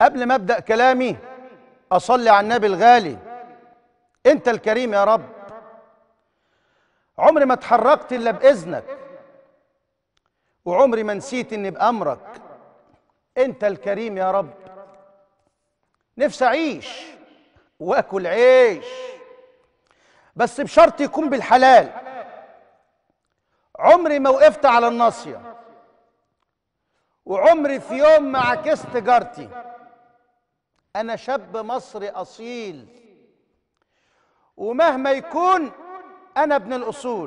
قبل ما ابدا كلامي اصلي على النبي الغالي انت الكريم يا رب عمري ما اتحركت الا باذنك وعمري ما نسيت اني بامرك انت الكريم يا رب نفسي اعيش واكل عيش بس بشرط يكون بالحلال عمري ما وقفت على الناصيه وعمري في يوم ما عكست جارتي انا شاب مصري اصيل ومهما يكون انا ابن الاصول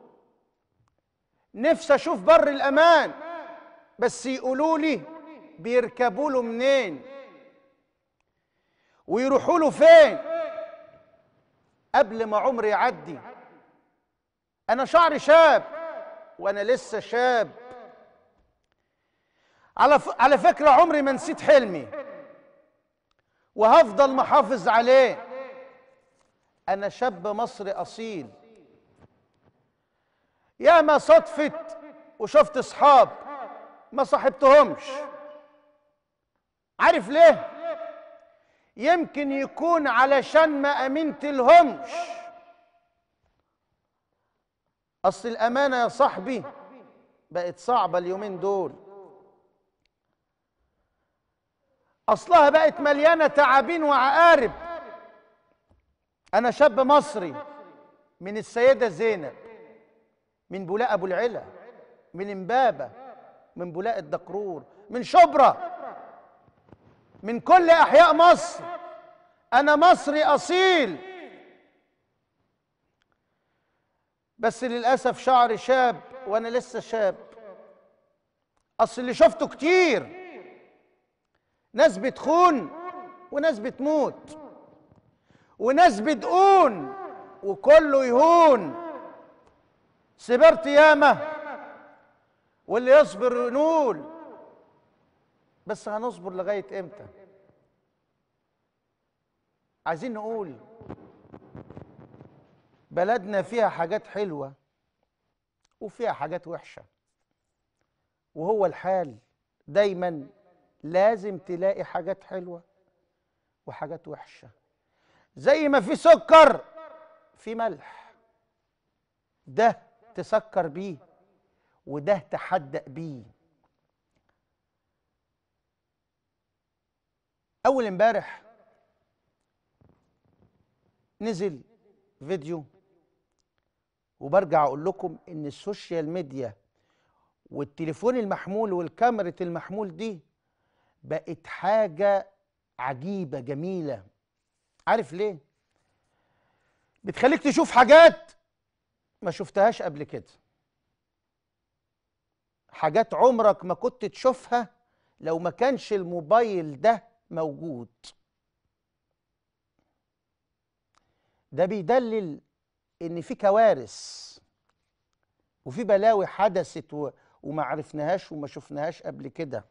نفسي اشوف بر الامان بس يقولوا لي بيركبوا له منين ويروحوا له فين قبل ما عمري يعدي انا شعري شاب وانا لسه شاب على ف... على فكره عمري ما نسيت حلمي وهفضل محافظ عليه انا شاب مصري اصيل يا ما صدفت وشفت اصحاب ما صاحبتهمش عارف ليه يمكن يكون علشان ما امنت لهمش اصل الامانه يا صاحبي بقت صعبه اليومين دول اصلها بقت مليانه تعابين وعقارب انا شاب مصري من السيده زينب من بولاق ابو العلا من امبابه من بولاق الدقرور من شبرا من كل احياء مصر انا مصري اصيل بس للاسف شعري شاب وانا لسه شاب اصل اللي شفته كتير ناس بتخون وناس بتموت وناس بتقون وكله يهون صبرت ياما واللي يصبر ينول بس هنصبر لغايه امتى عايزين نقول بلدنا فيها حاجات حلوه وفيها حاجات وحشه وهو الحال دايما لازم تلاقي حاجات حلوه وحاجات وحشه زي ما في سكر في ملح ده تسكر بيه وده تحدق بيه اول امبارح نزل فيديو وبرجع اقول لكم ان السوشيال ميديا والتليفون المحمول والكاميرا المحمول دي بقت حاجه عجيبه جميله عارف ليه بتخليك تشوف حاجات ما شفتهاش قبل كده حاجات عمرك ما كنت تشوفها لو ما كانش الموبايل ده موجود ده بيدلل ان في كوارث وفي بلاوي حدثت و... وما عرفناهاش وما شفناهاش قبل كده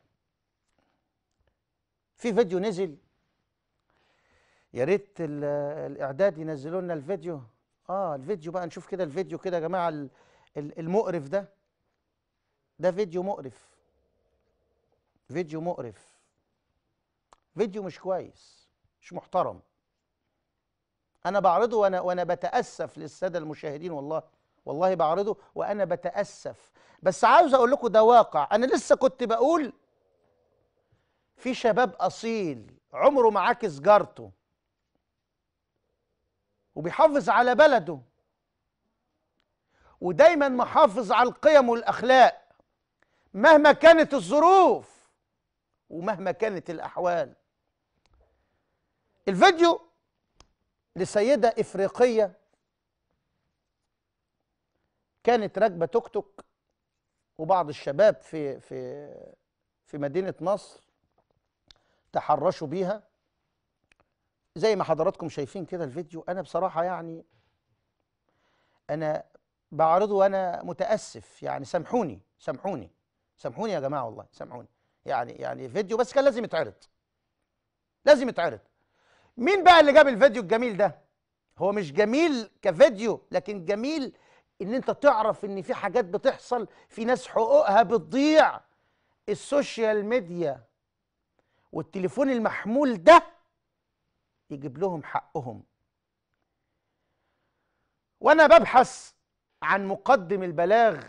في فيديو نزل يا ريت ال- الاعداد ينزلوا لنا الفيديو اه الفيديو بقى نشوف كده الفيديو كده يا جماعه ال- ال- المقرف ده ده فيديو مقرف فيديو مقرف فيديو مش كويس مش محترم انا بعرضه وانا وانا بتاسف للساده المشاهدين والله والله بعرضه وانا بتاسف بس عاوز اقول لكم ده واقع انا لسه كنت بقول في شباب اصيل عمره ما عاكس جارته وبيحافظ على بلده ودايما محافظ على القيم والاخلاق مهما كانت الظروف ومهما كانت الاحوال الفيديو لسيده افريقيه كانت راكبه توك توك وبعض الشباب في في في مدينه نصر تحرشوا بيها زي ما حضراتكم شايفين كده الفيديو انا بصراحه يعني انا بعرضه وانا متاسف يعني سامحوني سامحوني سامحوني يا جماعه والله سامحوني يعني يعني فيديو بس كان لازم يتعرض لازم يتعرض مين بقى اللي جاب الفيديو الجميل ده هو مش جميل كفيديو لكن جميل ان انت تعرف ان في حاجات بتحصل في ناس حقوقها بتضيع السوشيال ميديا والتليفون المحمول ده يجيب لهم حقهم وانا ببحث عن مقدم البلاغ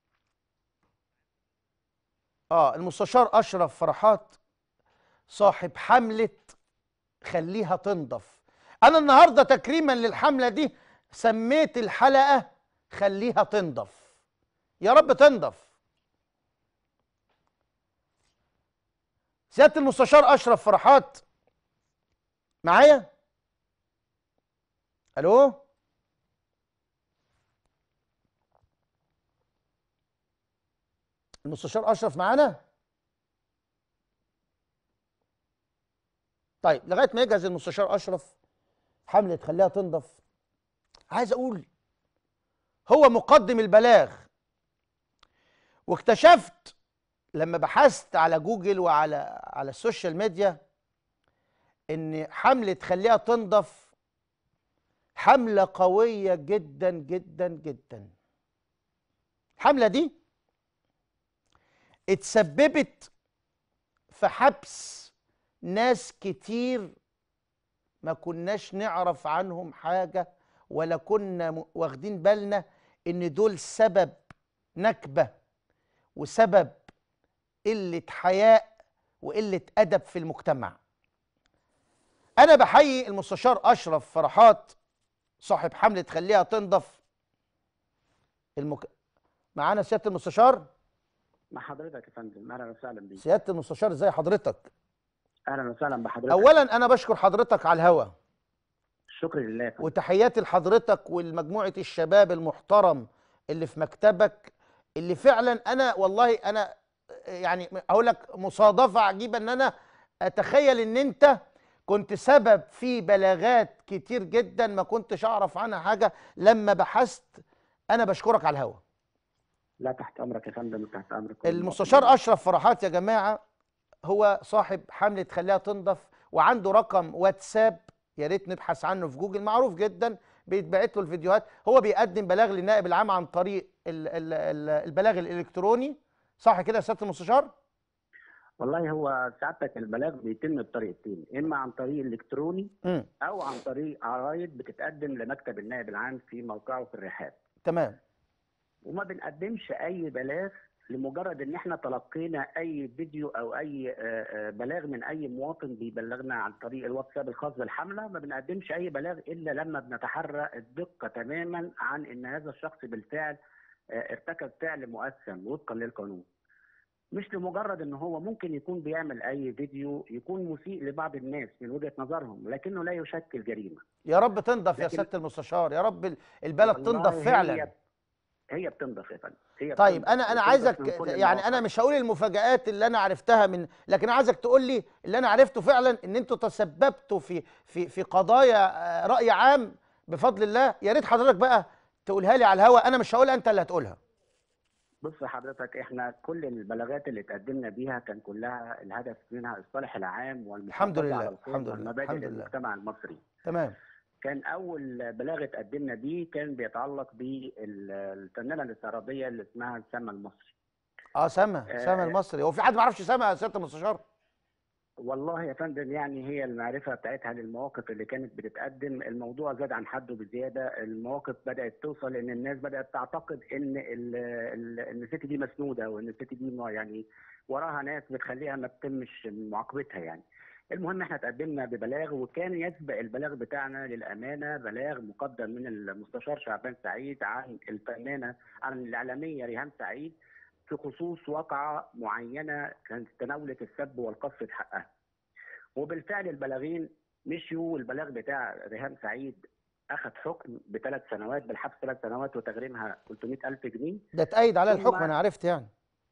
اه المستشار اشرف فرحات صاحب حمله خليها تنضف انا النهارده تكريما للحمله دي سميت الحلقه خليها تنضف يا رب تنضف سياده المستشار اشرف فرحات معايا الو المستشار اشرف معانا طيب لغايه ما يجهز المستشار اشرف حمله خليها تنضف عايز اقول هو مقدم البلاغ واكتشفت لما بحثت على جوجل وعلى على السوشيال ميديا ان حمله خليها تنضف حمله قويه جدا جدا جدا الحمله دي اتسببت في حبس ناس كتير ما كناش نعرف عنهم حاجة ولا كنا م- واخدين بالنا ان دول سبب نكبة وسبب قلة حياء وقلة أدب في المجتمع أنا بحيي المستشار أشرف فرحات صاحب حملة خليها تنضف المك... معانا سيادة المستشار مع حضرتك يا فندم اهلا وسهلا بيك سيادة المستشار ازي حضرتك اهلا وسهلا بحضرتك أولا أنا بشكر حضرتك على الهوا الشكر لله يا فندم. وتحياتي لحضرتك ولمجموعة الشباب المحترم اللي في مكتبك اللي فعلا أنا والله أنا يعني أقول لك مصادفة عجيبة إن أنا أتخيل إن أنت كنت سبب في بلاغات كتير جدا ما كنتش أعرف عنها حاجة لما بحثت أنا بشكرك على الهوا لا تحت امرك يا فندم تحت امرك المستشار أشرف فرحات يا جماعة هو صاحب حملة خليها تنضف وعنده رقم واتساب يا ريت نبحث عنه في جوجل معروف جدا بيتبعت له الفيديوهات هو بيقدم بلاغ للنائب العام عن طريق ال ال ال البلاغ الالكتروني صح كده يا سياده المستشار والله هو سعادتك البلاغ بيتم بطريقتين اما عن طريق الكتروني امم او عن طريق عرايد بتتقدم لمكتب النائب العام في موقعه في الرحاب تمام وما بنقدمش اي بلاغ لمجرد ان احنا تلقينا اي فيديو او اي آه، آه، بلاغ من اي مواطن بيبلغنا عن طريق الواتساب الخاص بالحمله ما بنقدمش اي بلاغ الا لما بنتحرى الدقه تماما عن ان هذا الشخص بالفعل آه، ارتكب فعل مؤثم وفقا للقانون مش لمجرد ان هو ممكن يكون بيعمل اي فيديو يكون مسيء لبعض الناس من وجهه نظرهم لكنه لا يشكل جريمه يا رب تنضف يا لكن- سياده المستشار يا رب ال- البلد والله تنضف فعلا هي هي بتنضف يا فندم هي طيب بتنضف انا انا وبتنضف عايزك من كل يعني انا المواقع. مش هقول المفاجآت اللي انا عرفتها من لكن انا عايزك تقول لي اللي انا عرفته فعلا ان انتوا تسببتوا في في في قضايا آه، رأي عام بفضل الله يا ريت حضرتك بقى تقولها لي على الهوا انا مش هقولها انت اللي هتقولها بص حضرتك احنا كل البلاغات اللي اتقدمنا بيها كان كلها الهدف منها الصالح العام والمحافظه لله، على القيم الحمد لله، والمبادئ الحمد لله. للمجتمع المصري تمام كان اول بلاغ اتقدمنا بيه كان بيتعلق بالفنانه الاستعراضيه اللي اسمها السما المصري اه سما سما آه. المصري هو في حد ما يعرفش سما يا سياده المستشار والله يا فندم يعني هي المعرفة بتاعتها للمواقف اللي كانت بتتقدم الموضوع زاد عن حده بزيادة المواقف بدأت توصل إن الناس بدأت تعتقد إن ال- ال- إن الست دي مسنودة وإن الست دي ما يعني وراها ناس بتخليها ما تتمش معاقبتها يعني المهم احنا تقدمنا ببلاغ وكان يسبق البلاغ بتاعنا للأمانة بلاغ مقدم من المستشار شعبان سعيد عن الفنانة عن الإعلامية ريهام سعيد في خصوص واقعة معينة كانت تناولت السب والقذف في حقها. وبالفعل البلاغين مشيوا والبلاغ بتاع ريهام سعيد أخذ حكم بثلاث سنوات بالحبس ثلاث سنوات وتغريمها 300 ألف جنيه ده اتأيد على ثم- الحكم انا عرفت يعني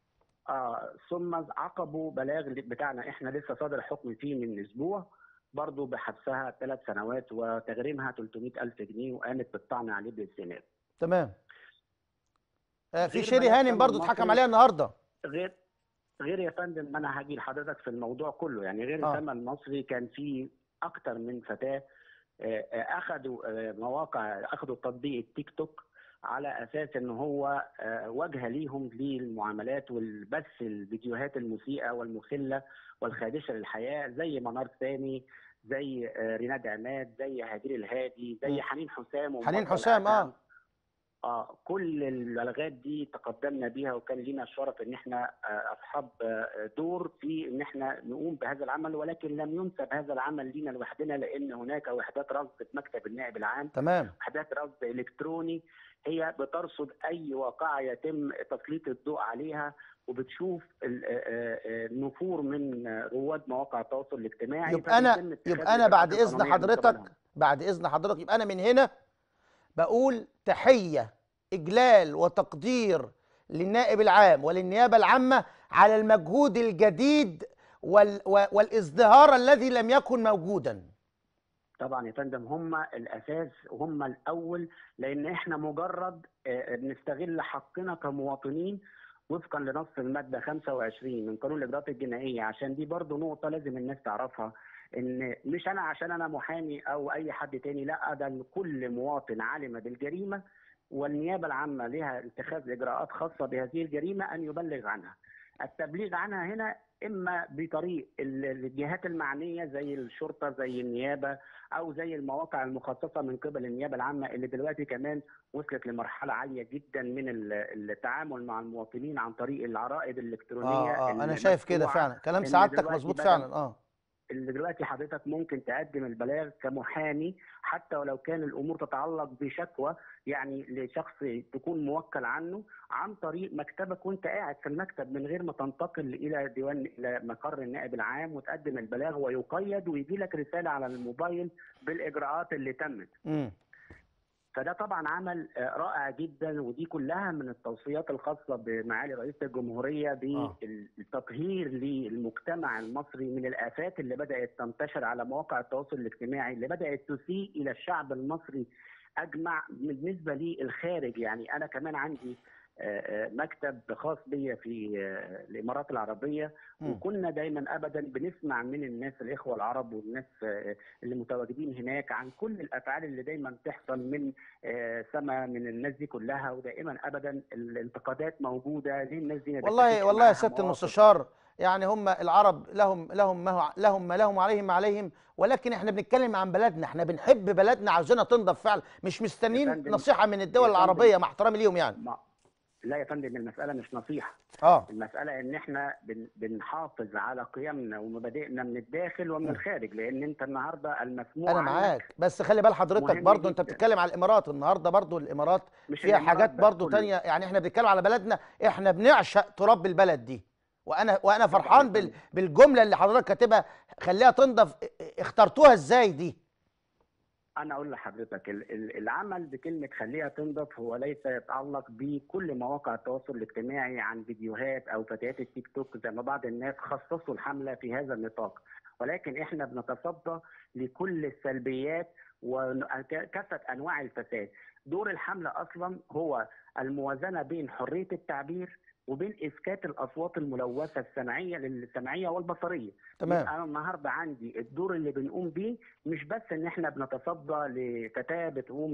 آه ثم عقبوا بلاغ بتاعنا احنا لسه صادر حكم فيه من اسبوع برضه بحبسها ثلاث سنوات وتغريمها 300 ألف جنيه وقامت بالطعن عليه بالاستئناف. تمام آه في غير شيري بلاغ هانم سما برضو اتحكم المصري. عليها النهارده غير غير يا فندم ما انا هاجي لحضرتك في الموضوع كله يعني غير آه. السما المصري كان في اكتر من فتاه آه، آه، اخذوا آه، مواقع اخذوا تطبيق التيك توك على اساس ان هو آه، وجهه ليهم للمعاملات والبث الفيديوهات المسيئه والمخله والخادشه للحياه زي منار سامي زي آه، ريناد عماد زي هدير الهادي زي مم. حنين حسام حنين ومبطل حسام أدهم. اه اه كل البلاغات دي تقدمنا بيها وكان لنا الشرف ان احنا آه، اصحاب آه، دور في ان احنا نقوم بهذا العمل ولكن لم ينسب هذا العمل لينا لوحدنا لان هناك وحدات رصد في مكتب النائب العام تمام وحدات رصد الكتروني هي بترصد اي واقعه يتم تسليط الضوء عليها وبتشوف ال- آه، آه، النفور من آه، رواد مواقع التواصل الاجتماعي يبقى انا فبيتم اتخاذ يبقى انا بعد الإجراءات اذن القانونية من حضرتك قبلهم. بعد اذن حضرتك يبقى انا من هنا بقول تحيه اجلال وتقدير للنائب العام وللنيابه العامه على المجهود الجديد وال و- والازدهار الذي لم يكن موجودا طبعا يا فندم هم الاساس وهم الاول لان احنا مجرد آه، بنستغل حقنا كمواطنين وفقا لنص الماده 25 من قانون الاجراءات الجنائيه عشان دي برضو نقطه لازم الناس تعرفها ان مش انا عشان انا محامي او اي حد تاني لا ده كل مواطن علم بالجريمه والنيابه العامه لها اتخاذ اجراءات خاصه بهذه الجريمه ان يبلغ عنها. التبليغ عنها هنا اما بطريق ال- الجهات المعنيه زي الشرطه زي النيابه او زي المواقع المخصصه من قبل النيابه العامه اللي دلوقتي كمان وصلت لمرحله عاليه جدا من ال- التعامل مع المواطنين عن طريق العرائض الالكترونيه اه اه انا شايف كده المدفوعة، فعلا كلام إن سعادتك دلوقتي مظبوط بدل- فعلا اه اللي دلوقتي حضرتك ممكن تقدم البلاغ كمحامي حتى ولو كان الامور تتعلق بشكوى يعني لشخص تكون موكل عنه عن طريق مكتبك وانت قاعد في المكتب من غير ما تنتقل الى ديوان الى مقر النائب العام وتقدم البلاغ ويقيد ويجي لك رساله على الموبايل بالاجراءات اللي تمت امم فده طبعا عمل آه، رائع جدا ودي كلها من التوصيات الخاصه بمعالي رئيس الجمهوريه آه. بالتطهير للمجتمع المصري من الافات اللي بدات تنتشر على مواقع التواصل الاجتماعي اللي بدات تسيء الى الشعب المصري اجمع بالنسبه للخارج يعني انا كمان عندي آه، آه، مكتب خاص بيا في آه، الامارات العربيه مم. وكنا دايما ابدا بنسمع من الناس الاخوه العرب والناس آه، اللي متواجدين هناك عن كل الافعال اللي دايما تحصل من آه، سما من الناس دي كلها ودائما ابدا الانتقادات موجوده ليه الناس دي ما والله بتتخذش والله يا معاها سياده مواقف؟ المستشار يعني هم العرب لهم لهم ما هو لهم ما لهم عليهم ما عليهم ولكن احنا بنتكلم عن بلدنا احنا بنحب بلدنا عاوزينها تنضف فعلا مش مستنيين فندم- نصيحه من الدول يا فندم- العربيه مع احترامي ليهم يعني ما لا يا فندم المساله مش نصيحه اه المساله ان احنا بن بنحافظ على قيمنا ومبادئنا من الداخل ومن مم. الخارج لان انت النهارده المسموع انا عنك معاك بس خلي بال حضرتك مهم برضو انت جداً. بتتكلم على الامارات النهارده برضو الامارات مش فيها الإمارات حاجات بس، برضو كل- تانية يعني احنا بنتكلم على بلدنا احنا بنعشق تراب البلد دي وانا وانا طبعاً فرحان يا بال فندم. بالجمله اللي حضرتك كاتبها خليها تنضف ا- ا- اخترتوها ازاي دي انا اقول لحضرتك ال- ال- العمل بكلمه خليها تنضف هو ليس يتعلق بكل مواقع التواصل الاجتماعي عن فيديوهات او فتيات التيك توك زي ما بعض الناس خصصوا الحمله في هذا النطاق ولكن احنا بنتصدى لكل السلبيات وكافه انواع الفساد دور الحمله اصلا هو الموازنه بين حريه التعبير وبين اسكات الاصوات الملوثه السمعيه السمعيه والبصريه تمام يبقى انا النهارده عندي الدور اللي بنقوم بيه مش بس ان احنا بنتصدى لفتاه بتقوم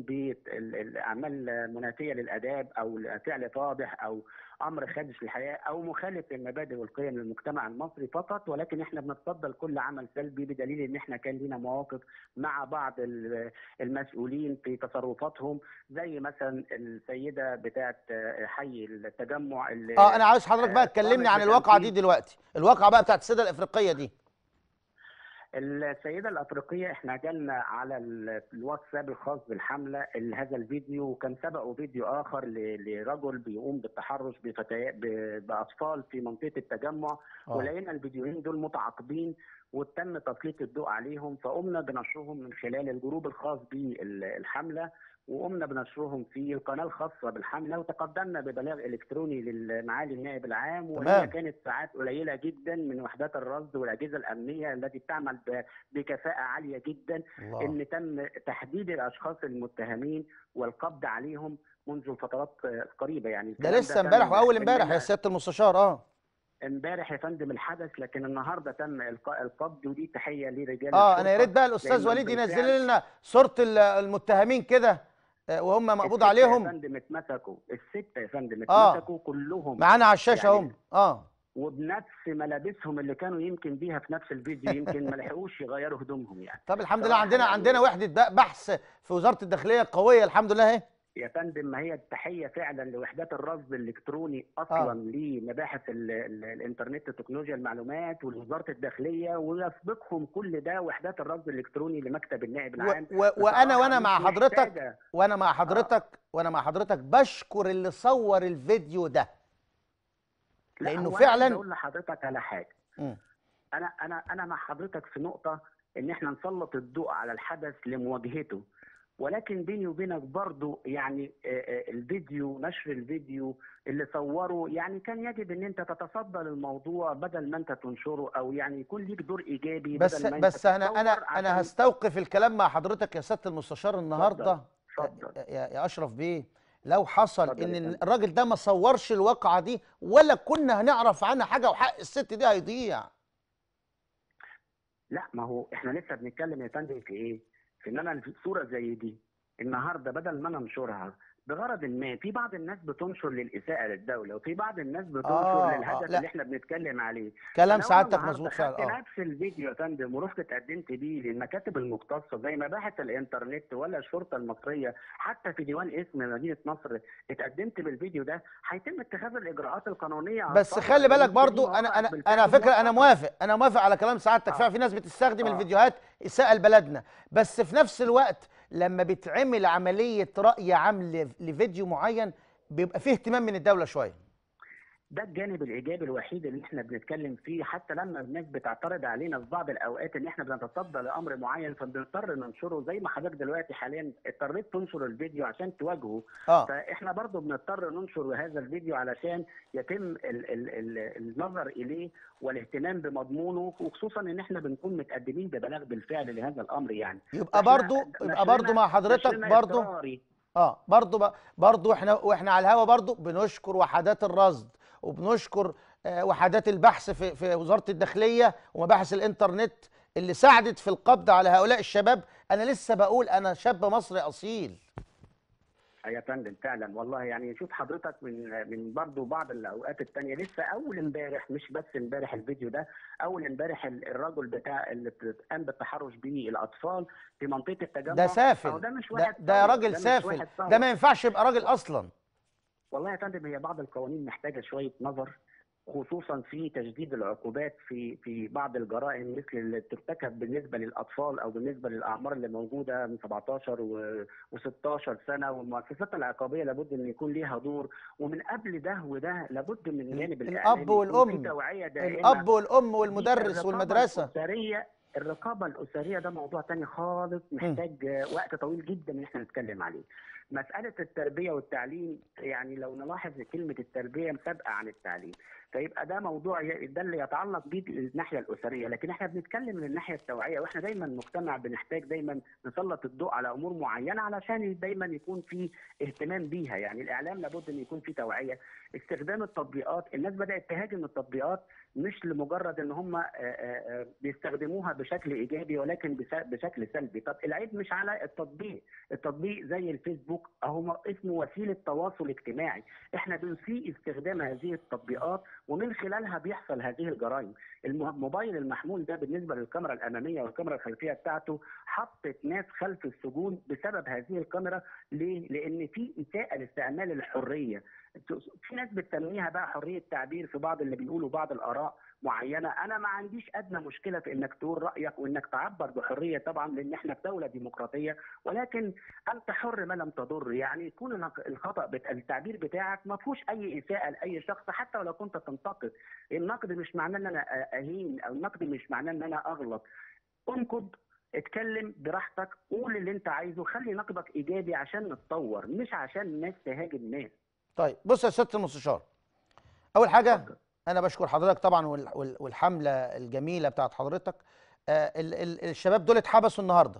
بالاعمال منافيه للاداب او فعل فاضح او امر خادش للحياه او مخالف للمبادئ والقيم للمجتمع المصري فقط ولكن احنا بنتصدى لكل عمل سلبي بدليل ان احنا كان لنا مواقف مع بعض ال- المسؤولين في تصرفاتهم زي مثلا السيده بتاعه حي التجمع اللي اه انا عاوز حضرتك بقى آه، تكلمني قامت عن الواقعه دي بتنفيذ- دلوقتي الواقعه بقى بتاعت السيده الافريقيه دي السيدة الأفريقية احنا جالنا على ال- الواتساب الخاص بالحملة ال- هذا الفيديو وكان سبقه فيديو آخر ل- لرجل بيقوم بالتحرش بفتيات ب- بأطفال في منطقة التجمع اه ولقينا الفيديوهين دول متعاقبين وتم تسليط الضوء عليهم فقمنا بنشرهم من خلال الجروب الخاص بالحملة وقمنا بنشرهم في القناة الخاصة بالحملة وتقدمنا ببلاغ إلكتروني لمعالي النائب العام وهي تمام. كانت ساعات قليلة جدا من وحدات الرصد والأجهزة الأمنية التي تعمل ب- بكفاءة عالية جدا الله ان تم تحديد الاشخاص المتهمين والقبض عليهم منذ فترات آه، قريبه يعني ده الكلام لسه تم امبارح واول امبارح يا إنما سياده المستشار اه امبارح يا فندم الحدث لكن النهارده تم القاء القبض ودي تحيه لرجال اه انا يا الشرطة ريت بقى الاستاذ لأنهم وليد بالفعل- ينزل لنا صوره ال- المتهمين كده آه، وهم مقبوض الستة يا عليهم فندم اتمسكوا الستة يا فندم آه. اتمسكوا كلهم معانا على الشاشه يعني هم اه وبنفس ملابسهم اللي كانوا يمكن بيها في نفس الفيديو يمكن ما لحقوش يغيروا هدومهم يعني طب الحمد لله صراحة عندنا يعني- عندنا وحده ب- بحث في وزاره الداخليه قويه الحمد لله اهي يا فندم ما هي التحيه فعلا لوحدات الرصد الالكتروني اصلا لمباحث ال ال الانترنت وتكنولوجيا المعلومات ووزاره الداخليه ويسبقهم كل ده وحدات الرصد الالكتروني لمكتب النائب و العام و وانا بصراحة وانا مش مع حضرتك محتاجة. وانا مع حضرتك وانا مع حضرتك بشكر اللي صور الفيديو ده لا، لأنه هو أنا فعلاً- عايز اقول لحضرتك على حاجه مم. انا انا انا مع حضرتك في نقطه ان احنا نسلط الضوء على الحدث لمواجهته ولكن بيني وبينك برضو يعني آه، آه، الفيديو نشر الفيديو اللي صوره يعني كان يجب ان انت تتصدى للموضوع بدل ما انت تنشره او يعني يكون ليك دور ايجابي بس بدل ما انت بس انا انا تتصور انا عشان- هستوقف الكلام مع حضرتك يا سياده المستشار النهارده اتفضل. يا يا اشرف بيه لو حصل اتفضل ان يا فندم. الراجل ده ما صورش الواقعه دي ولا كنا هنعرف عنها حاجه وحق الست دي هيضيع لا ما هو احنا لسه بنتكلم يا فندم في ايه؟ في ان انا في صوره زي دي النهارده بدل ما انا انشرها بغرض ما في بعض الناس بتنشر للاساءه للدوله وفي بعض الناس بتنشر آه، آه، للهدف لا. اللي احنا بنتكلم عليه كلام لو سعادتك النهاردة مظبوط فعلا خدت اه نفس الفيديو يا فندم ورحت اتقدمت بيه للمكاتب المختصه زي مباحث الانترنت ولا الشرطه المصريه حتى في ديوان اسم مدينه نصر اتقدمت بالفيديو ده هيتم اتخاذ الاجراءات القانونيه على بس الطرف خلي بالك لأن في برضو مواقع انا انا بالفعل انا على فكره انا موثقة. موافق انا موافق على كلام سعادتك آه. فعلا في ناس بتستخدم آه. الفيديوهات اساءه لبلدنا بس في نفس الوقت لما بتعمل عمليه راي عام ل- لفيديو معين بيبقى فيه اهتمام من الدوله شويه ده الجانب الايجابي الوحيد اللي احنا بنتكلم فيه حتى لما الناس بتعترض علينا في بعض الاوقات ان احنا بنتصدى لامر معين فبنضطر ننشره زي ما حضرتك دلوقتي حاليا اضطريت تنشر الفيديو عشان تواجهه اه فاحنا برضو بنضطر ننشر هذا الفيديو علشان يتم ال ال ال النظر اليه والاهتمام بمضمونه وخصوصا ان احنا بنكون متقدمين ببلاغ بالفعل لهذا الامر يعني يبقى إحنا برضو يبقى نشرنا- برضو مع حضرتك نشرنا برضو إصراري. اه برضو ب- برضو احنا واحنا على الهوا برضو بنشكر وحدات الرصد وبنشكر آه، وحدات البحث في في وزاره الداخليه ومباحث الانترنت اللي ساعدت في القبض على هؤلاء الشباب انا لسه بقول انا شاب مصري اصيل يا فندم فعلا والله يعني شوف حضرتك من من برضه بعض الاوقات التانية لسه اول امبارح مش بس امبارح الفيديو ده اول امبارح ال- الرجل بتاع اللي قام بالتحرش به الاطفال في منطقه التجمع ده أهو سافل ده مش ده, واحد ده ثورة، راجل مش سافل واحد ثورة. ده ما ينفعش يبقى راجل اصلا والله يا فندم هي بعض القوانين محتاجه شويه نظر خصوصا في تجديد العقوبات في في بعض الجرائم مثل اللي ترتكب بالنسبه للاطفال او بالنسبه للاعمار اللي موجوده من 17 و و16 سنه والمؤسسات العقابيه لابد ان يكون ليها دور ومن قبل ده وده لابد من الجانب الأب الاعلامي يكون والأم. في توعيه دائمه الاب والام دي والمدرس الرقابة والمدرسه الاسريه الرقابه الاسريه ده موضوع تاني خالص محتاج آه، وقت طويل جدا ان احنا نتكلم عليه مساله التربيه والتعليم يعني لو نلاحظ كلمه التربيه مسابقه عن التعليم فيبقى ده موضوع ي- ده اللي يتعلق بيه الناحيه الاسريه لكن احنا بنتكلم من الناحيه التوعيه واحنا دايما مجتمع بنحتاج دايما نسلط الضوء على امور معينه علشان دايما يكون في اهتمام بيها يعني الاعلام لابد ان يكون في توعيه استخدام التطبيقات الناس بدات تهاجم التطبيقات مش لمجرد ان هم آه، آه، آه، بيستخدموها بشكل ايجابي ولكن بس- بشكل سلبي طب العيب مش على التطبيق التطبيق زي الفيسبوك اهو اسمه وسيله تواصل اجتماعي احنا بنسيء استخدام هذه التطبيقات ومن خلالها بيحصل هذه الجرائم المه- الموبايل المحمول ده بالنسبه للكاميرا الاماميه والكاميرا الخلفيه بتاعته حطت ناس خلف السجون بسبب هذه الكاميرا ليه؟ لان في اساءه لاستعمال الحريه في ناس بتسميها بقى حريه تعبير في بعض اللي بيقولوا بعض الاراء معينه انا ما عنديش ادنى مشكله في انك تقول رايك وانك تعبر بحريه طبعا لان احنا في دوله ديمقراطيه ولكن انت حر ما لم تضر يعني يكون الخ- الخطا بت... التعبير بتاعك ما فيهوش اي اساءه لاي شخص حتى ولو كنت تنتقد النقد مش معناه ان انا أ- اهين او النقد مش معناه ان انا اغلط انقد اتكلم براحتك قول اللي انت عايزه خلي نقدك ايجابي عشان نتطور مش عشان الناس تهاجم ناس طيب بص يا سياده المستشار اول حاجه اتفضل. انا بشكر حضرتك طبعا وال- وال- والحمله الجميله بتاعت حضرتك آه ال- ال- الشباب دول اتحبسوا النهارده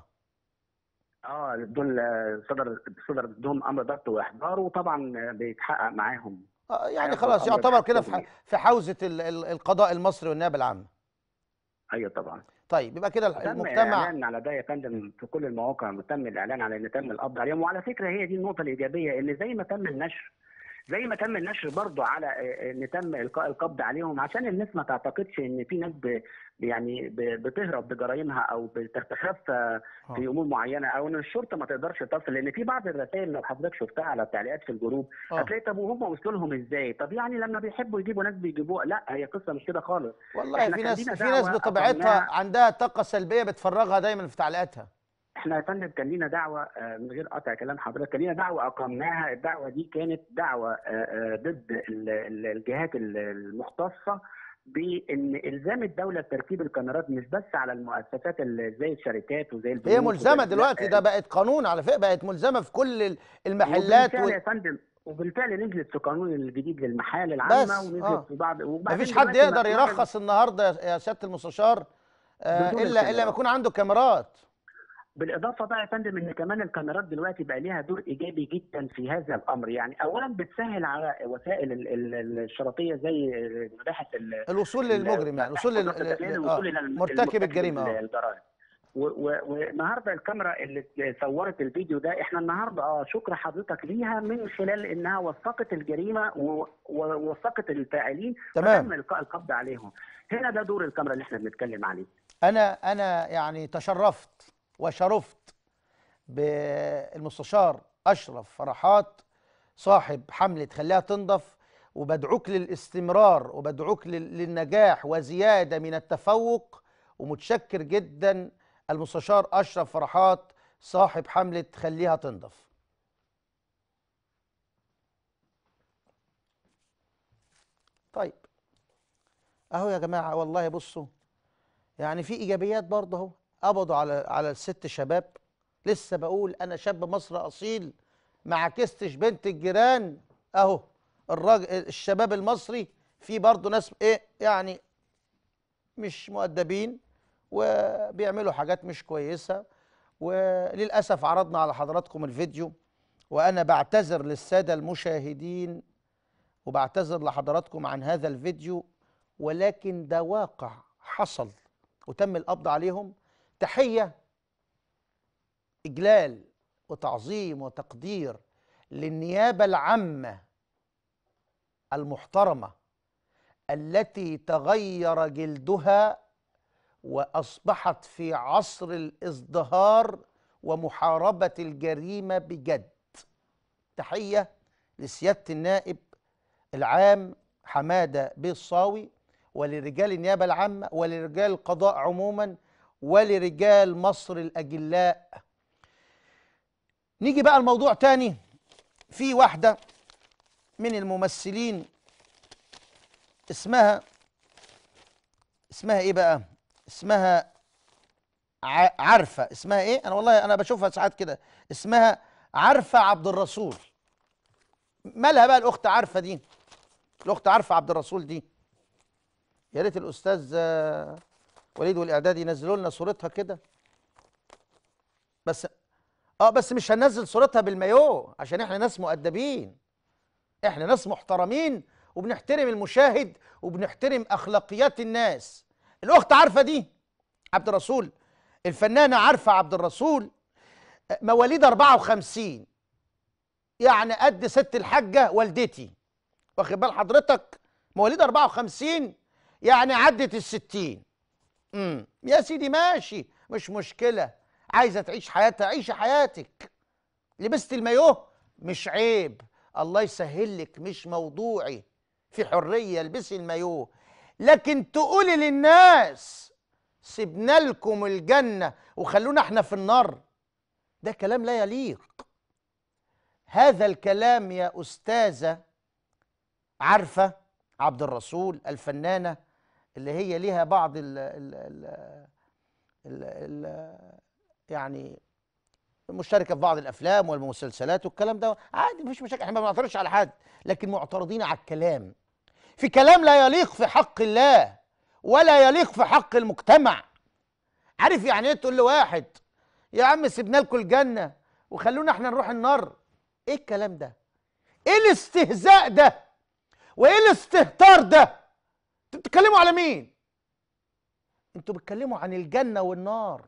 اه دول آه، صدر صدر ضدهم امر ضبط واحضار وطبعا آه، بيتحقق معاهم آه يعني هياخد خلاص أمر يعتبر كده في تحكيمي. ح- في حوزه ال- ال- القضاء المصري والنيابه العامه ايوه طبعا طيب يبقى كده تم المجتمع الاعلان على ده يا فندم في كل المواقع تم الاعلان على ان تم القبض عليهم وعلى فكره هي دي النقطه الايجابيه ان زي ما تم النشر زي ما تم النشر برضه على آه، ان تم القاء القبض عليهم عشان الناس ما تعتقدش ان في ناس ب يعني ب- بتهرب بجرائمها او بتتخفى في امور معينه او ان الشرطه ما تقدرش تصل لان في بعض الرسائل لو حضرتك شفتها على التعليقات في الجروب آه. هتلاقي طب وهم وصلوا لهم ازاي؟ طب يعني لما بيحبوا يجيبوا ناس بيجيبوها لا هي قصه مش كده خالص والله إحنا في كان ناس لينا في ناس دعوة بطبيعتها أقمناها- عندها طاقة سلبية بتفرغها دايما في تعليقاتها احنا يا فندم كان لينا دعوه آه، من غير قطع كلام حضرتك كان لينا دعوه اقمناها الدعوه دي كانت دعوه آه، آه، ضد ال- ال- الجهات ال- المختصه بان الزام الدوله بتركيب الكاميرات مش بس على المؤسسات اللي زي الشركات وزي البنوك هي ملزمة وزي- دلوقتي لا، ده بقت قانون على فكرة بقت ملزمة في كل ال- المحلات وبالفعل وال... يا فندم وبالفعل نزلت في قانون الجديد للمحال بس، العامه ونزلت آه. في بعض وبعدين مفيش حد دلوقتي يقدر ما- يرخص النهارده يا يا سيادة المستشار آه، بدون الا الا الكاميرات. ما يكون عنده كاميرات بالاضافه بقى يا فندم ان كمان الكاميرات دلوقتي بقى ليها دور ايجابي جدا في هذا الامر يعني اولا بتسهل على وسائل ال- ال- الشرطيه زي مباحث ال- الوصول للمجرم يعني الوصول لل... مباحث لل- الوصول آه، الى الم- مرتكب الجريمة اه الجرائم و- و- والنهارده الكاميرا اللي صورت الفيديو ده احنا النهارده اه شكر حضرتك ليها من خلال انها وثقت الجريمه و- ووثقت الفاعلين تمام. فتم القاء القبض عليهم هنا ده دور الكاميرا اللي احنا بنتكلم عليه انا انا يعني تشرفت وشرفت بالمستشار اشرف فرحات صاحب حمله خليها تنضف وبدعوك للاستمرار وبدعوك لل- للنجاح وزياده من التفوق ومتشكر جدا المستشار اشرف فرحات صاحب حمله خليها تنضف طيب اهو يا جماعه والله بصوا يعني في ايجابيات برضه اهو قبضوا على على الست شباب لسه بقول انا شاب مصري اصيل ما عكستش بنت الجيران اهو الراجل الشباب المصري في برضه ناس ايه يعني مش مؤدبين وبيعملوا حاجات مش كويسه وللاسف عرضنا على حضراتكم الفيديو وانا بعتذر للساده المشاهدين وبعتذر لحضراتكم عن هذا الفيديو ولكن ده واقع حصل وتم القبض عليهم تحيه اجلال وتعظيم وتقدير للنيابه العامه المحترمه التي تغير جلدها واصبحت في عصر الازدهار ومحاربه الجريمه بجد تحيه لسياده النائب العام حماده بيه الصاوي ولرجال النيابه العامه ولرجال القضاء عموما ولرجال مصر الاجلاء نيجي بقى الموضوع تاني في واحده من الممثلين اسمها اسمها ايه بقى اسمها ع- عارفه اسمها ايه انا والله انا بشوفها ساعات كده اسمها عارفه عبد الرسول مالها بقى الاخت عارفه دي الاخت عارفه عبد الرسول دي يا ريت الاستاذ آه، وليد والاعداد ينزلوا لنا صورتها كده بس اه بس مش هننزل صورتها بالمايو عشان احنا ناس مؤدبين احنا ناس محترمين وبنحترم المشاهد وبنحترم اخلاقيات الناس الاخت عارفه دي عبد الرسول الفنانه عارفه عبد الرسول آه، مواليد 54 يعني قد ست الحاجه والدتي واخد بال حضرتك مواليد 54 يعني عدت الستين امم يا سيدي ماشي مش مشكله عايزه تعيش حياتها عيشي حياتك لبست المايوه مش عيب الله يسهل لك مش موضوعي في حريه البسي المايوه لكن تقولي للناس سيبنا لكم الجنه وخلونا احنا في النار ده كلام لا يليق هذا الكلام يا استاذه عارفه عبد الرسول الفنانه اللي هي ليها بعض ال ال ال ال ال يعني مشتركه في بعض الافلام والمسلسلات والكلام ده عادي مفيش مشاكل احنا ما بنعترضش على حد لكن معترضين على الكلام في كلام لا يليق في حق الله ولا يليق في حق المجتمع عارف يعني ايه تقول لواحد يا عم سيبنا لكم الجنه وخلونا احنا نروح النار ايه الكلام ده ايه الاستهزاء ده وايه الاستهتار ده انتوا بتتكلموا على مين انتوا بتتكلموا عن الجنة والنار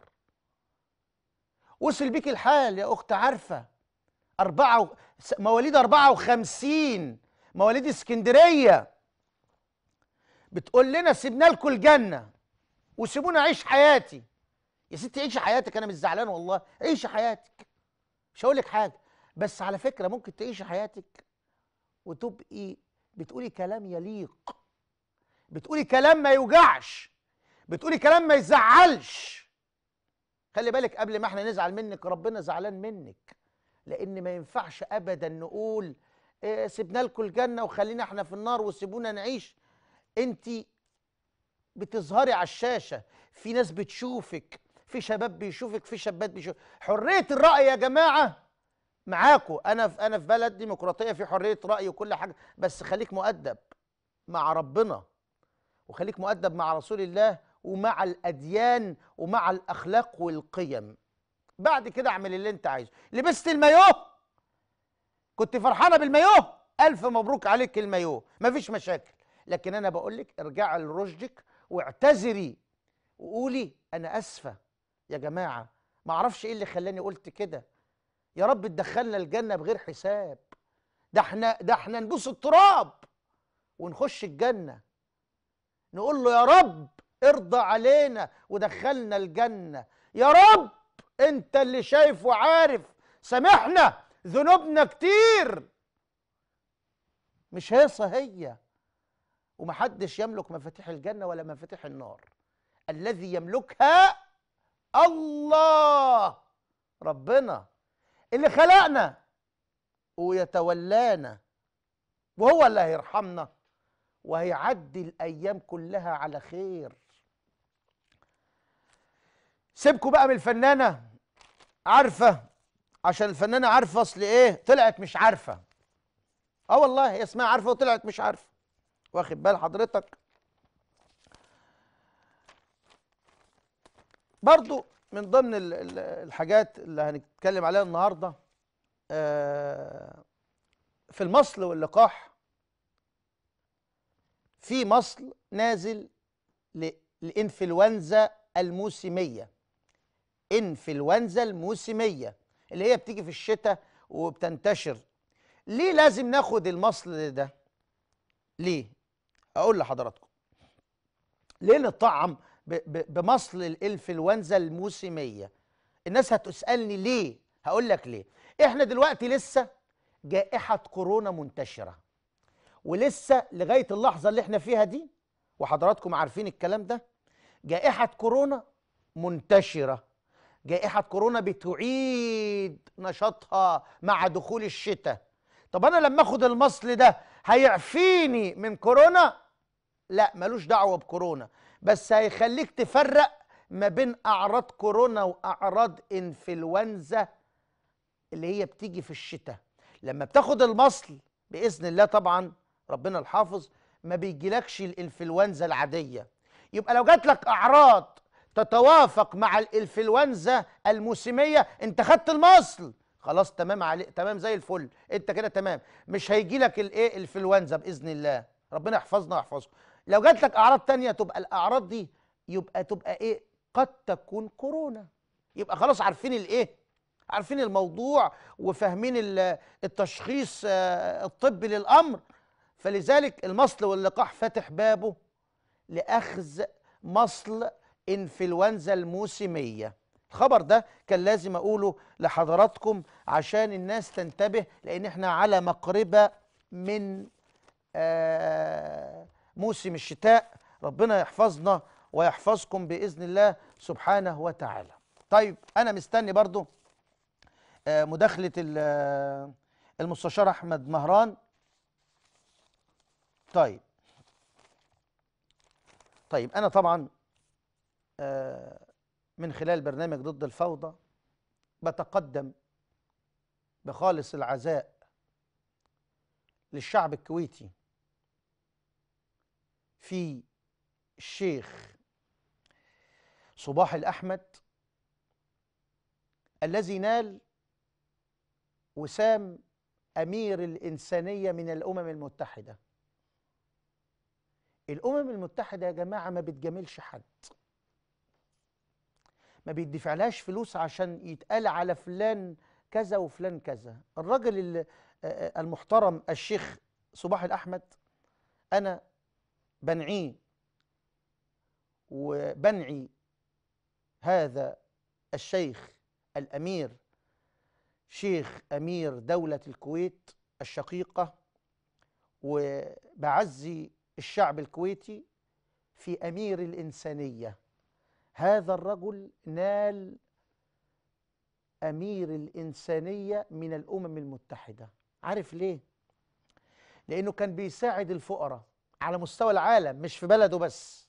وصل بيك الحال يا أخت عارفة أربعة و... س- مواليد أربعة وخمسين مواليد اسكندرية بتقول لنا سيبنا لكم الجنة وسيبونا أعيش حياتي يا ستي عيشي حياتك أنا مش زعلان والله عيشي حياتك مش هقول لك حاجة بس على فكرة ممكن تعيشي حياتك وتبقي بتقولي كلام يليق بتقولي كلام ما يوجعش بتقولي كلام ما يزعلش خلي بالك قبل ما احنا نزعل منك ربنا زعلان منك لان ما ينفعش ابدا نقول إيه سيبنا لكم الجنه وخلينا احنا في النار وسيبونا نعيش انت بتظهري على الشاشه في ناس بتشوفك في شباب بيشوفك في شابات بيشوفك حريه الراي يا جماعه معاكم انا في انا في بلد ديمقراطيه في حريه راي وكل حاجه بس خليك مؤدب مع ربنا وخليك مؤدب مع رسول الله ومع الاديان ومع الاخلاق والقيم بعد كده اعمل اللي انت عايزه لبست المايوه كنت فرحانه بالمايوه الف مبروك عليك المايوه مفيش مشاكل لكن انا بقول لك ارجعي لرشدك واعتذري وقولي انا اسفه يا جماعه ما اعرفش ايه اللي خلاني قلت كده يا رب تدخلنا الجنه بغير حساب ده احنا ده احنا نبوس التراب ونخش الجنه نقول له يا رب ارضى علينا ودخلنا الجنه يا رب انت اللي شايف وعارف سامحنا ذنوبنا كتير مش هيصة هي ومحدش يملك مفاتيح الجنة ولا مفاتيح النار الذي يملكها الله ربنا اللي خلقنا ويتولانا وهو اللي هيرحمنا وهيعدي الأيام كلها على خير سيبكوا بقى من الفنانة عارفة عشان الفنانة عارفة أصل إيه طلعت مش عارفة اه والله هي اسمها عارفه وطلعت مش عارفه واخد بال حضرتك برضو من ضمن ال- ال- الحاجات اللي هنتكلم عليها النهارده آه، في المصل واللقاح في مصل نازل ل- للانفلونزا الموسميه انفلونزا الموسميه اللي هي بتيجي في الشتاء وبتنتشر ليه لازم ناخد المصل ده ليه اقول لحضراتكم ليه نطعم ب- ب- بمصل الانفلونزا الموسميه الناس هتسالني ليه هقول لك ليه احنا دلوقتي لسه جائحه كورونا منتشره ولسه لغايه اللحظه اللي احنا فيها دي وحضراتكم عارفين الكلام ده جائحه كورونا منتشره جائحه كورونا بتعيد نشاطها مع دخول الشتاء طب انا لما اخد المصل ده هيعفيني من كورونا لا ملوش دعوه بكورونا بس هيخليك تفرق ما بين اعراض كورونا واعراض انفلونزا اللي هي بتيجي في الشتاء لما بتاخد المصل باذن الله طبعا ربنا الحافظ ما بيجيلكش الانفلونزا العاديه يبقى لو جات لك اعراض تتوافق مع الانفلونزا الموسميه انت خدت المصل خلاص تمام علي تمام زي الفل انت كده تمام مش هيجي لك الايه الانفلونزا باذن الله ربنا يحفظنا ويحفظكم لو جات لك اعراض تانية تبقى الاعراض دي يبقى تبقى ايه قد تكون كورونا يبقى خلاص عارفين الايه عارفين الموضوع وفاهمين ال- التشخيص آه، الطبي للامر فلذلك المصل واللقاح فاتح بابه لاخذ مصل انفلونزا الموسميه الخبر ده كان لازم اقوله لحضراتكم عشان الناس تنتبه لان احنا على مقربه من آه، موسم الشتاء ربنا يحفظنا ويحفظكم باذن الله سبحانه وتعالى طيب انا مستني برضو آه، مداخله ال- آه، المستشار احمد مهران طيب طيب انا طبعا آه، من خلال برنامج ضد الفوضى بتقدم بخالص العزاء للشعب الكويتي في الشيخ صباح الأحمد الذي نال وسام أمير الإنسانية من الأمم المتحدة الأمم المتحدة يا جماعة ما بتجاملش حد ما بيدفعلهاش فلوس عشان يتقال على فلان كذا وفلان كذا الراجل ال- آه، آه، المحترم الشيخ صباح الأحمد أنا بنعيه وبنعي هذا الشيخ الأمير شيخ أمير دولة الكويت الشقيقة وبعزي الشعب الكويتي في أمير الإنسانية هذا الرجل نال أمير الإنسانية من الأمم المتحدة عارف ليه؟ لأنه كان بيساعد الفقراء على مستوى العالم مش في بلده بس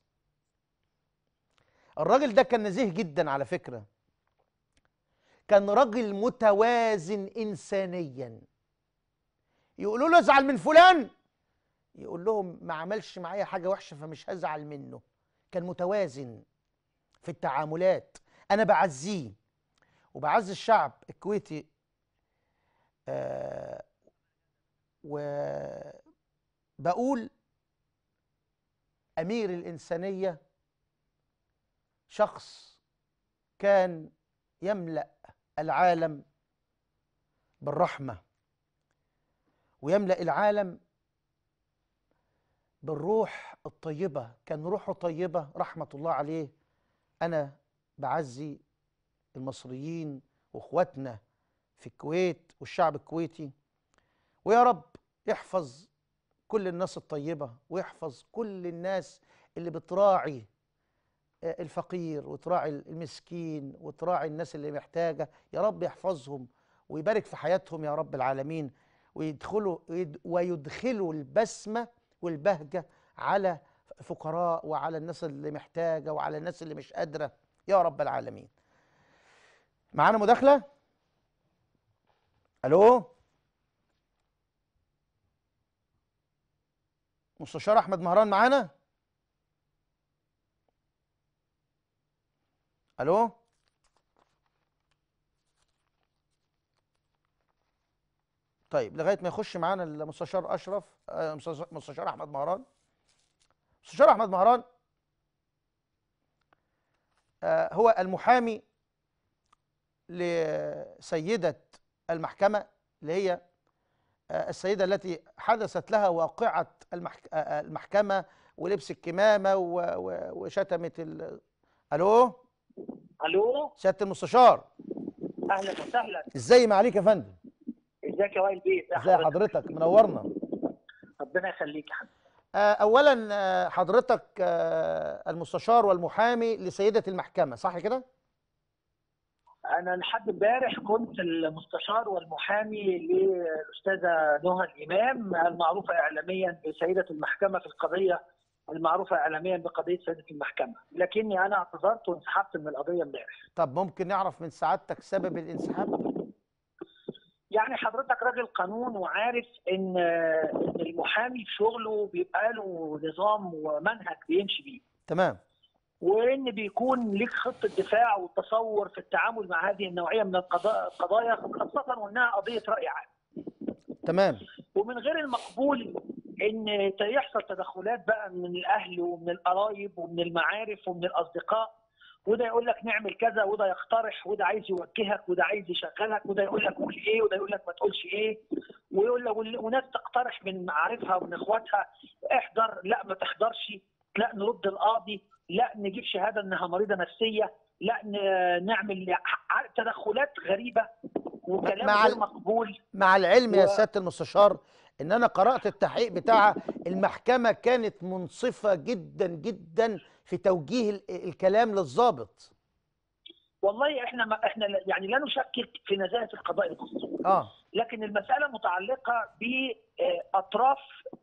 الراجل ده كان نزيه جدا على فكرة كان راجل متوازن إنسانيا يقولوا له ازعل من فلان يقول لهم ما عملش معايا حاجة وحشة فمش هزعل منه كان متوازن في التعاملات أنا بعزيه وبعزي الشعب الكويتي آه وبقول أمير الإنسانية شخص كان يملأ العالم بالرحمة ويملأ العالم بالروح الطيبة كان روحه طيبة رحمة الله عليه أنا بعزي المصريين واخواتنا في الكويت والشعب الكويتي ويا رب يحفظ كل الناس الطيبة ويحفظ كل الناس اللي بتراعي آه، الفقير وتراعي المسكين وتراعي الناس اللي محتاجة يا رب يحفظهم ويبارك في حياتهم يا رب العالمين ويدخلوا ويد- ويدخلوا البسمة والبهجة على فقراء وعلى الناس اللي محتاجة وعلى الناس اللي مش قادرة يا رب العالمين معانا مداخلة ألو مستشار أحمد مهران معانا ألو طيب لغاية ما يخش معانا المستشار أشرف آه، مستشار مستشار أحمد مهران مستشار أحمد مهران آه، هو المحامي لسيدة المحكمة اللي هي آه، السيدة التي حدثت لها واقعة المحك... آه، آه، المحكمة ولبس الكمامة و... و... وشتمت ال... ألو الو سيادة المستشار اهلا وسهلا ازاي ما عليك يا فندم ازيك يا وائل بيه ازي حضرتك منورنا ربنا يخليك يا حبيبي آه، اولا آه، حضرتك آه، المستشار والمحامي لسيدة المحكمة صح كده انا لحد امبارح كنت المستشار والمحامي للاستاذه نهى الامام المعروفه اعلاميا بسيده المحكمه في القضيه المعروفه اعلاميا بقضيه سيده المحكمه لكني انا اعتذرت وانسحبت من القضيه امبارح طب ممكن نعرف من سعادتك سبب الانسحاب يعني حضرتك راجل قانون وعارف ان ان المحامي في شغله بيبقى له نظام ومنهج بيمشي بيه تمام وان بيكون ليك خطه دفاع وتصور في التعامل مع هذه النوعيه من القضايا القضايا خاصه وانها قضيه راي عام تمام ومن غير المقبول ان يحصل تدخلات بقى من الاهل ومن القرايب ومن المعارف ومن الاصدقاء وده يقول لك نعمل كذا وده يقترح وده عايز يوجهك وده عايز يشغلك وده يقول لك قول ايه وده يقول لك ما تقولش ايه ويقول لك وناس تقترح من معارفها ومن اخواتها احضر لا ما تحضرش لا نرد القاضي لا نجيب شهاده انها مريضه نفسيه لا ن- نعمل ع- تدخلات غريبه وكلام مع غير ال- مقبول مع العلم يا و- سيادة المستشار ان انا قرأت التحقيق بتاع المحكمة كانت منصفة جدا جدا في توجيه ال- الكلام للضابط والله احنا ما احنا لا- يعني لا نشكك في نزاهه القضاء المصري اه لكن المساله متعلقه باطراف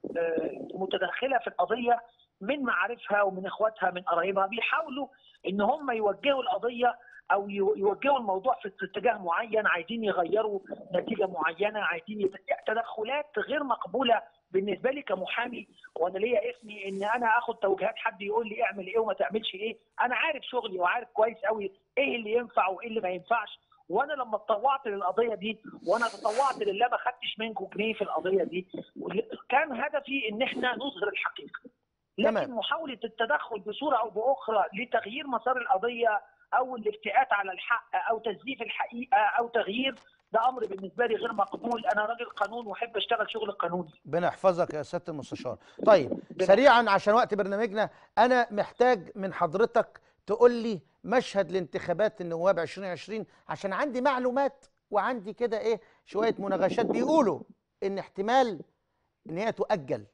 متدخله في القضيه من معارفها ومن اخواتها من قرايبها بيحاولوا ان هم يوجهوا القضيه او يو- يوجهوا الموضوع في اتجاه معين عايزين يغيروا نتيجه معينه عايزين يت- تدخلات غير مقبوله بالنسبه لي كمحامي وانا ليا اسمي ان انا اخد توجيهات حد يقول لي اعمل ايه وما تعملش ايه انا عارف شغلي وعارف كويس قوي ايه اللي ينفع وايه اللي ما ينفعش وانا لما اتطوعت للقضيه دي وانا تطوعت لله ما خدتش منكم جنيه في القضيه دي كان هدفي ان احنا نظهر الحقيقه لكن تمام. محاوله التدخل بصوره او باخرى لتغيير مسار القضيه او الافتئات على الحق او تزييف الحقيقه او تغيير ده امر بالنسبه لي غير مقبول انا راجل قانون واحب اشتغل شغل قانوني ربنا يحفظك يا سياده المستشار طيب سريعا عشان وقت برنامجنا انا محتاج من حضرتك تقول لي مشهد لانتخابات النواب 2020 عشان عندي معلومات وعندي كده ايه شويه مناقشات بيقولوا ان احتمال ان هي تؤجل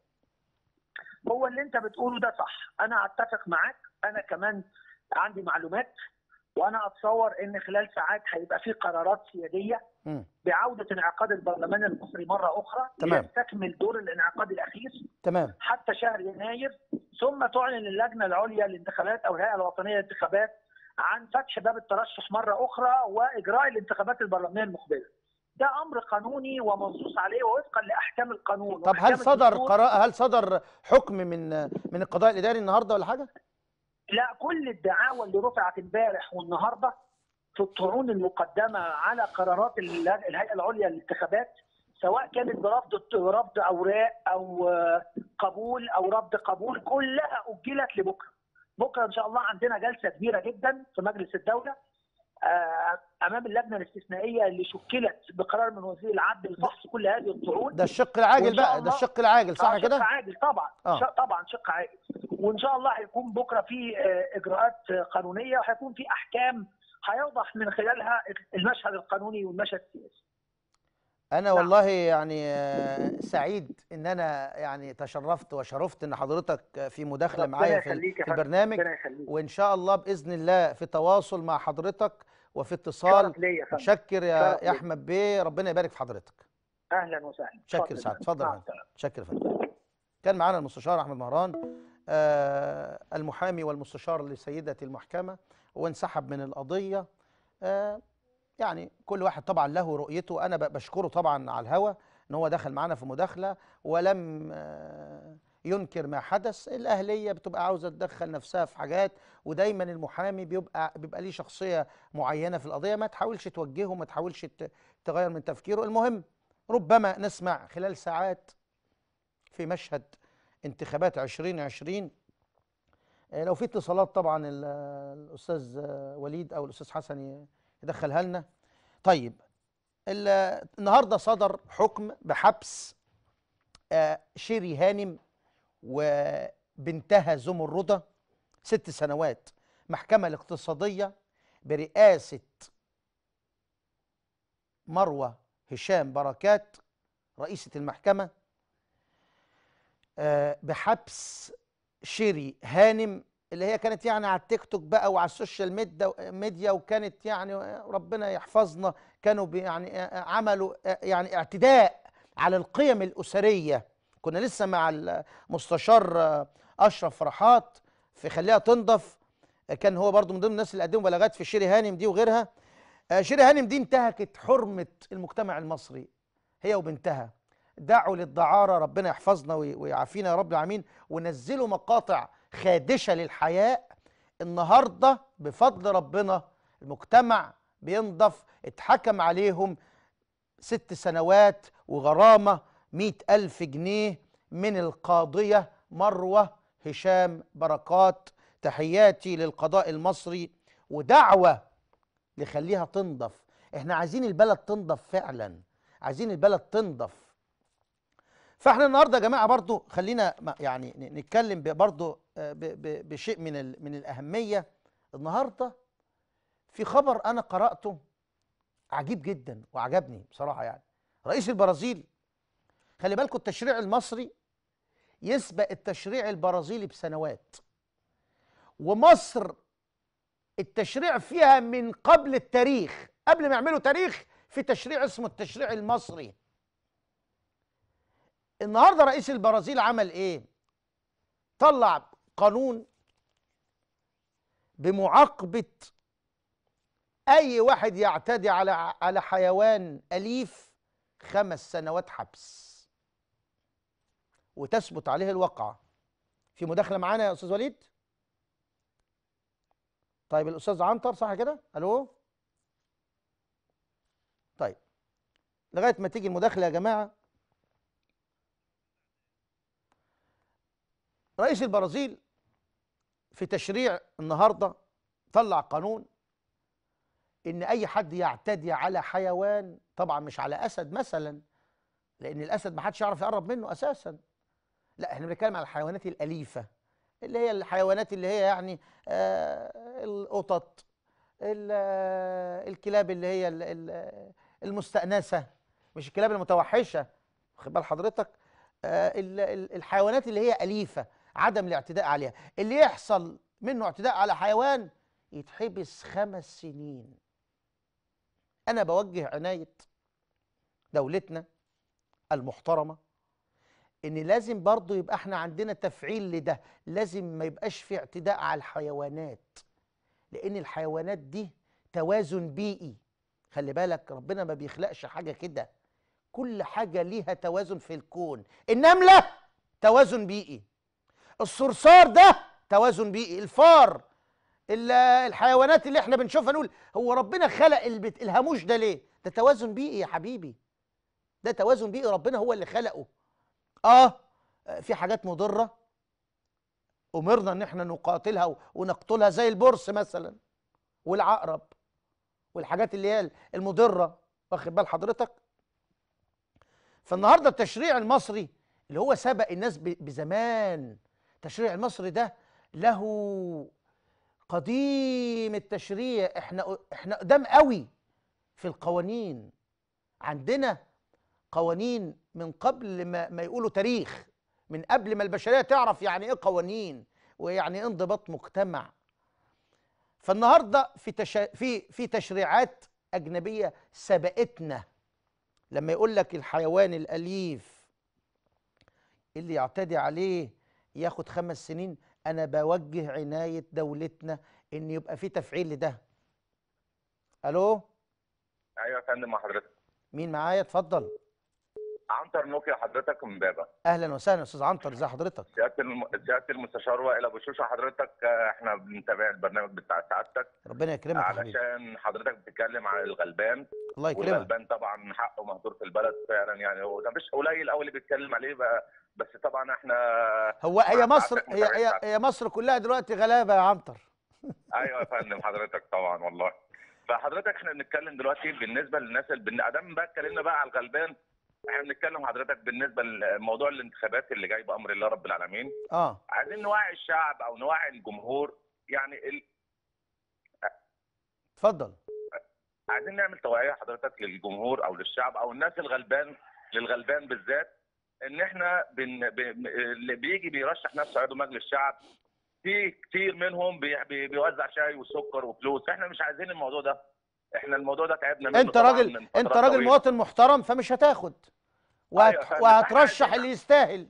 هو اللي انت بتقوله ده صح انا اتفق معاك انا كمان عندي معلومات وانا اتصور ان خلال ساعات هيبقى في قرارات سياديه مم. بعوده انعقاد البرلمان المصري مره اخرى تمام. ليستكمل دور الانعقاد الاخير تمام حتى شهر يناير ثم تعلن اللجنه العليا للانتخابات او الهيئه الوطنيه للانتخابات عن فتح باب الترشح مره اخرى واجراء الانتخابات البرلمانيه المقبله. ده امر قانوني ومنصوص عليه ووفقا لاحكام القانون طب وأحكام هل صدر الدستور. قرار هل صدر حكم من من القضاء الاداري النهارده ولا حاجه لا كل الدعاوى اللي رفعت امبارح والنهارده في الطعون المقدمه على قرارات ال- الهيئه العليا للانتخابات سواء كانت برفض رفض اوراق او آه، قبول او رفض قبول كلها اجلت لبكره. بكره ان شاء الله عندنا جلسه كبيره جدا في مجلس الدوله آه، امام اللجنه الاستثنائيه اللي شكلت بقرار من وزير العدل لفحص كل هذه الطعون ده الشق العاجل وإن شاء بقى ده الله- الشق العاجل صح آه، شق كده عاجل طبعا آه. آه. طبعا شق عاجل وان شاء الله هيكون بكره في آه، اجراءات آه، قانونيه وهيكون في احكام هيوضح من خلالها المشهد القانوني والمشهد السياسي انا والله يعني آه، سعيد ان انا يعني تشرفت وشرفت ان حضرتك في مداخله ربنا معايا في يخليك يا في فندم. البرنامج ربنا يخليك وان شاء الله باذن الله في تواصل مع حضرتك وفي اتصال شرف ليا يا فندم متشكر يا شرف يا ليا. احمد بيه ربنا يبارك في حضرتك اهلا وسهلا شكر اتفضل سعد يا اتفضل مع يا فندم السلامة. شكر يا فندم كان معانا المستشار احمد مهران آه المحامي والمستشار لسيده المحكمه وانسحب من القضيه آه يعني كل واحد طبعا له رؤيته انا ب- بشكره طبعا على الهوا ان هو دخل معانا في مداخله ولم آه ينكر ما حدث الاهليه بتبقى عاوزه تدخل نفسها في حاجات ودايما المحامي بيبقى بيبقى ليه شخصيه معينه في القضيه ما تحاولش توجهه ما تحاولش ت- تغير من تفكيره المهم ربما نسمع خلال ساعات في مشهد انتخابات 2020 آه، لو في اتصالات طبعا ال- الاستاذ آه، وليد او الاستاذ حسن ي- يدخلها لنا طيب ال- النهارده صدر حكم بحبس آه، شيري هانم وبنتها زمردة ست سنوات محكمة الاقتصادية برئاسة مروة هشام بركات رئيسة المحكمة آه، بحبس شيري هانم اللي هي كانت يعني على التيك توك بقى وعلى السوشيال ميديا ميديا وكانت يعني ربنا يحفظنا كانوا بي- يعني آه، عملوا آه، يعني اعتداء على القيم الأسرية كنا لسه مع المستشار آه، أشرف فرحات في خليها تنضف آه، كان هو برضو من ضمن الناس اللي قدموا بلاغات في شيري هانم دي وغيرها آه، شيري هانم دي انتهكت حرمة المجتمع المصري هي وبنتها دعوا للدعارة ربنا يحفظنا وي- ويعافينا يا رب العالمين ونزلوا مقاطع خادشة للحياء النهاردة بفضل ربنا المجتمع بينضف اتحكم عليهم ست سنوات وغرامة مئة ألف جنيه من القاضية مروة هشام بركات تحياتي للقضاء المصري ودعوة لخليها تنضف احنا عايزين البلد تنضف فعلا عايزين البلد تنضف فاحنا النهارده يا جماعه برضو خلينا ما- يعني ن- نتكلم ب- برضو آه، ب- ب- بشيء من ال- من الاهميه النهارده في خبر انا قراته عجيب جدا وعجبني بصراحه يعني رئيس البرازيل خلي بالكم التشريع المصري يسبق التشريع البرازيلي بسنوات ومصر التشريع فيها من قبل التاريخ قبل ما يعملوا تاريخ في تشريع اسمه التشريع المصري النهارده رئيس البرازيل عمل ايه طلع قانون بمعاقبه اي واحد يعتدي على على حيوان اليف خمس سنوات حبس وتثبت عليه الواقعه في مداخله معانا يا استاذ وليد طيب الاستاذ عنتر صح كده الو طيب لغايه ما تيجي المداخله يا جماعه رئيس البرازيل في تشريع النهارده طلع قانون ان اي حد يعتدي على حيوان طبعا مش على اسد مثلا لان الاسد ما حدش يعرف يقرب منه اساسا لا احنا بنتكلم على الحيوانات الاليفه اللي هي الحيوانات اللي هي يعني آه القطط ال- آه، الكلاب اللي هي ال- ال- المستأنسة مش الكلاب المتوحشة واخد بال حضرتك آه ال- ال- الحيوانات اللي هي أليفة عدم الاعتداء عليها اللي يحصل منه اعتداء على حيوان يتحبس خمس سنين أنا بوجه عناية دولتنا المحترمة ان لازم برضو يبقى احنا عندنا تفعيل لده لازم ما يبقاش في اعتداء على الحيوانات لان الحيوانات دي توازن بيئي خلي بالك ربنا ما بيخلقش حاجه كده كل حاجه ليها توازن في الكون النمله توازن بيئي الصرصار ده توازن بيئي الفار ال- الحيوانات اللي احنا بنشوفها نقول هو ربنا خلق البت... الهاموش ده ليه ده توازن بيئي يا حبيبي ده توازن بيئي ربنا هو اللي خلقه اه في حاجات مضره امرنا ان احنا نقاتلها و- ونقتلها زي البرص مثلا والعقرب والحاجات اللي هي المضره واخد بال حضرتك فالنهارده التشريع المصري اللي هو سبق الناس ب- بزمان التشريع المصري ده له قديم التشريع احنا احنا قدام قوي في القوانين عندنا قوانين من قبل ما, ما يقولوا تاريخ من قبل ما البشريه تعرف يعني ايه قوانين ويعني ايه انضباط مجتمع فالنهارده في تشا... في في تشريعات اجنبيه سبقتنا لما يقول لك الحيوان الاليف اللي يعتدي عليه ياخد خمس سنين انا بوجه عنايه دولتنا ان يبقى في تفعيل لده الو ايوه يا فندم مع حضرتك مين معايا اتفضل عنتر نوكيا حضرتك من بابا اهلا وسهلا استاذ عنتر ازي حضرتك سياده الم... سياده المستشار وائل ابو شوشه حضرتك آه، احنا بنتابع البرنامج بتاع سعادتك ربنا يكرمك يا حبيبي علشان حضرتك بتتكلم عن الغلبان الله يكرمك والغلبان طبعا حقه مهدور في البلد فعلا يعني هو ده مش قليل قوي اللي بيتكلم عليه بقى بس طبعا احنا هو هي مع مصر سعادتك هي هي, متابعين هي مصر كلها دلوقتي غلابه يا عنتر ايوه يا فندم حضرتك طبعا والله فحضرتك احنا بنتكلم دلوقتي بالنسبه للناس اللي ادام بقى اتكلمنا بقى على الغلبان احنا بنتكلم حضرتك بالنسبه لموضوع الانتخابات اللي جاي بامر الله رب العالمين اه عايزين نوعي الشعب او نوعي الجمهور يعني ال... اتفضل عايزين نعمل توعيه حضرتك للجمهور او للشعب او الناس الغلبان للغلبان بالذات ان احنا بن... ب... اللي بيجي بيرشح نفسه عضو مجلس الشعب في كتير منهم بي... بي... بيوزع شاي وسكر وفلوس احنا مش عايزين الموضوع ده احنا الموضوع ده تعبنا منه انت طبعاً راجل من فترة انت راجل طويلة. مواطن محترم فمش هتاخد وهت... أيوة فعلا. وهترشح فإحنا اللي يستاهل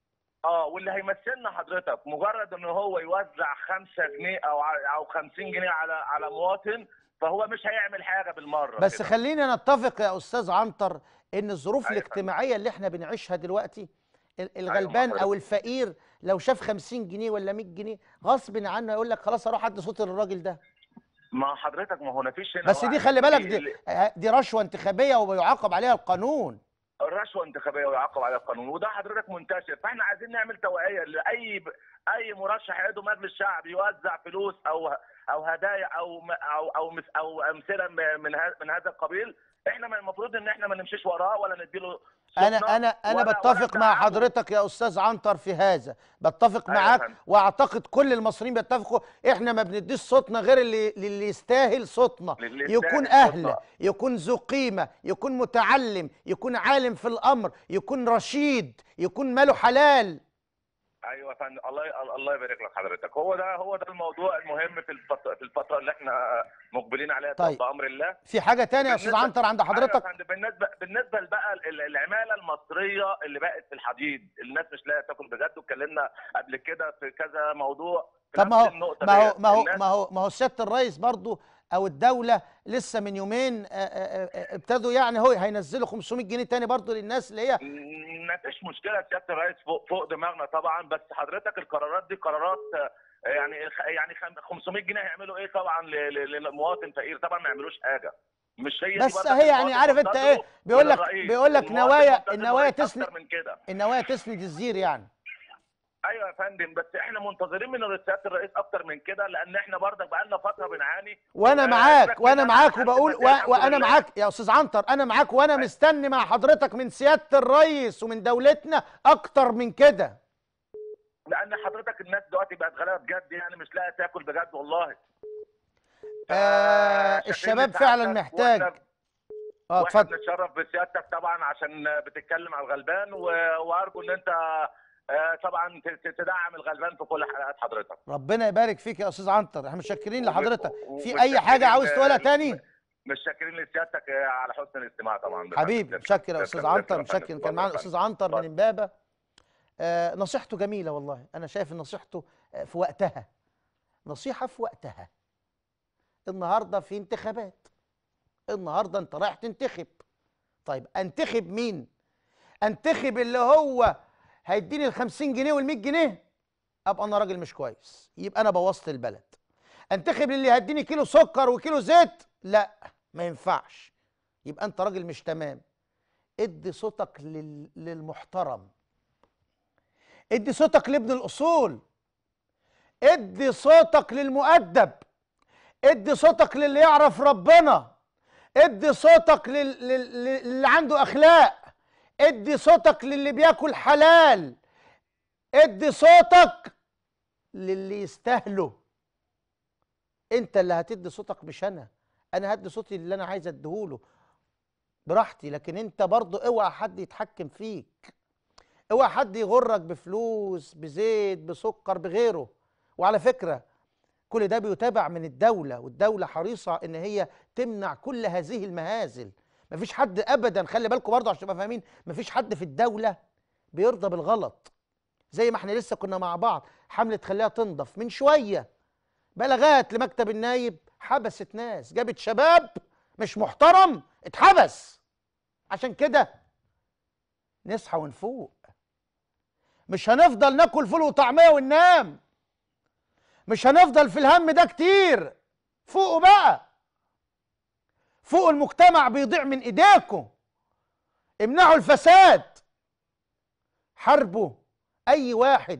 اه واللي هيمثلنا حضرتك مجرد ان هو يوزع 5 جنيه او ع- او 50 جنيه على على مواطن فهو مش هيعمل حاجه بالمره بس كده. خلينا نتفق يا استاذ عنتر ان الظروف أيوة. الاجتماعيه اللي احنا بنعيشها دلوقتي ال- الغلبان حضرتك. او الفقير لو شاف 50 جنيه ولا 100 جنيه غصب عنه يقول لك خلاص اروح ادي صوت للراجل ده ما حضرتك ما هو مفيش هنا بس دي واحد خلي بالك بي- دي آه، دي رشوه انتخابيه وبيعاقب عليها القانون الرشوه انتخابيه ويعاقب عليها القانون وده حضرتك منتشر فاحنا عايزين نعمل توعيه لاي اي مرشح عضو مجلس شعب يوزع فلوس او او هدايا او م- او او مس- او امثله م- من ه- من هذا القبيل احنا ما المفروض ان احنا ما نمشيش وراه ولا نديله انا صوتنا انا انا ولا- بتفق ولا مع ندعمه. حضرتك يا استاذ عنتر في هذا بتفق أيوة يا معاك فندم. واعتقد كل المصريين بيتفقوا احنا ما بنديش صوتنا غير اللي للي يستاهل صوتنا للي يكون يستاهل اهل صوتنا. يكون ذو قيمه يكون متعلم يكون عالم في الامر يكون رشيد يكون ماله حلال ايوه يا فندم الله الله يبارك لك حضرتك هو ده هو ده الموضوع المهم في الفتره في الفتره اللي احنا مقبلين عليها طيب. بامر الله في حاجه تانية يا استاذ بالنسبة- عنتر عند أيوة يا حضرتك فندم، بالنسبه بالنسبه بقى ال- العماله المصريه اللي بقت في الحديد الناس مش لاقيه تاكل بجد واتكلمنا قبل كده في كذا موضوع في طب ما نفس هو النقطة ما هو ديت. ما هو الناس- ما هو ما هو سياده الرئيس برضو او الدوله لسه من يومين آه، آه، آه، ابتدوا يعني هو هينزلوا 500 جنيه تاني برضو للناس اللي هي ما فيش مشكله سياده الرئيس فوق فوق دماغنا طبعا بس حضرتك القرارات دي قرارات آه، يعني خ- يعني خم- 500 جنيه هيعملوا ايه طبعا ل- ل- للمواطن فقير طبعا ما يعملوش حاجه مش هي دي بس برضك هي يعني المواطن عارف انت منتظره ايه بيقول لك وللرئيس. بيقول لك المواطن نوايا منتظر النوايا الرئيس تسند اكتر من كده النوايا تسند الزير يعني ايوه يا فندم بس احنا منتظرين من سياده الرئيس اكتر من كده لان احنا برضك بقالنا فتره بنعاني وانا آه، معاك سيبك وانا من معاك أحد وبقول بس و... الحمد وانا لله. معاك يا استاذ عنتر انا معاك وانا مستني مع حضرتك من سياده الرئيس ومن دولتنا اكتر من كده لان حضرتك الناس دلوقتي بقت غلابه بجد يعني مش لاقيه تاكل بجد والله آه فشاكرين الشباب لسعادتك فعلا محتاج وإحنا- اه واحنا اتفضل بنتشرف بسيادتك طبعا عشان بتتكلم على الغلبان و... وارجو ان انت آه، طبعا ت- ت- تدعم الغلبان في كل حلقات حضرتك ربنا يبارك فيك يا استاذ عنتر احنا متشكرين لحضرتك و- في و- اي حاجه ومتشكرين عاوز تقولها ل- تاني مش شاكرين لسيادتك آه، على حسن الاستماع طبعا حبيبي متشكر يا استاذ عنتر متشكر كان معانا الاستاذ عنتر من اتفضل. امبابه آه نصيحته جميله والله انا شايف ان نصيحته آه، في وقتها نصيحه في وقتها النهارده في انتخابات النهارده انت رايح تنتخب طيب انتخب مين انتخب اللي هو هيديني ال 50 جنيه وال 100 جنيه ابقى انا راجل مش كويس يبقى انا بوظت البلد انتخب اللي هيديني كيلو سكر وكيلو زيت لا ما ينفعش يبقى انت راجل مش تمام ادي صوتك لل... للمحترم ادي صوتك لابن الاصول ادي صوتك للمؤدب ادي صوتك للي يعرف ربنا ادي صوتك لل... لل... للي عنده اخلاق ادي صوتك للي بياكل حلال ادي صوتك للي يستاهله انت اللي هتدي صوتك مش انا انا هدي صوتي اللي انا عايز اديهوله براحتي لكن انت برضو اوعى حد يتحكم فيك اوعى حد يغرك بفلوس بزيت بسكر بغيره وعلى فكرة كل ده بيتابع من الدولة والدولة حريصة ان هي تمنع كل هذه المهازل مفيش حد ابدا خلي بالكم برضه عشان تبقى فاهمين مفيش حد في الدولة بيرضى بالغلط زي ما احنا لسه كنا مع بعض حملة خليها تنضف من شوية بلغات لمكتب النايب حبست ناس جابت شباب مش محترم اتحبس عشان كده نصحى ونفوق مش هنفضل ناكل فول وطعميه وننام مش هنفضل في الهم ده كتير فوقوا بقى فوقوا المجتمع بيضيع من ايديكم امنعوا الفساد حاربوا اي واحد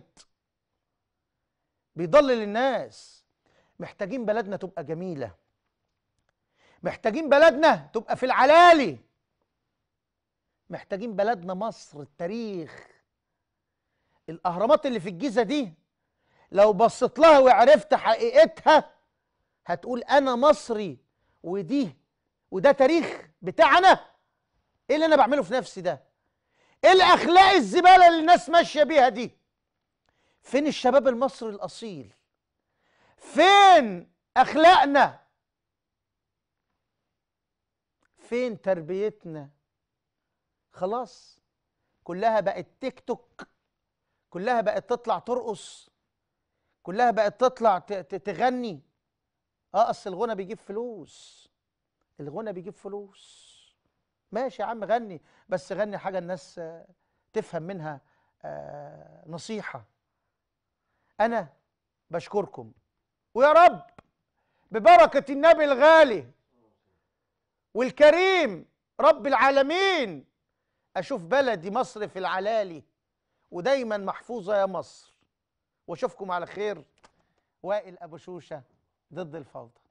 بيضلل الناس محتاجين بلدنا تبقى جميله محتاجين بلدنا تبقى في العلالي محتاجين بلدنا مصر التاريخ الاهرامات اللي في الجيزه دي لو بصيت لها وعرفت حقيقتها هتقول انا مصري ودي وده تاريخ بتاعنا ايه اللي انا بعمله في نفسي ده ايه الاخلاق الزباله اللي الناس ماشيه بيها دي فين الشباب المصري الاصيل فين اخلاقنا فين تربيتنا خلاص كلها بقت تيك توك كلها بقت تطلع ترقص كلها بقت تطلع ت- ت- تغني اه اصل الغنى بيجيب فلوس الغنى بيجيب فلوس ماشي يا عم غني بس غني حاجه الناس آه، تفهم منها آه، نصيحه انا بشكركم ويا رب ببركه النبي الغالي والكريم رب العالمين اشوف بلدي مصر في العلالي ودايما محفوظه يا مصر واشوفكم على خير وائل ابو شوشه ضد الفوضى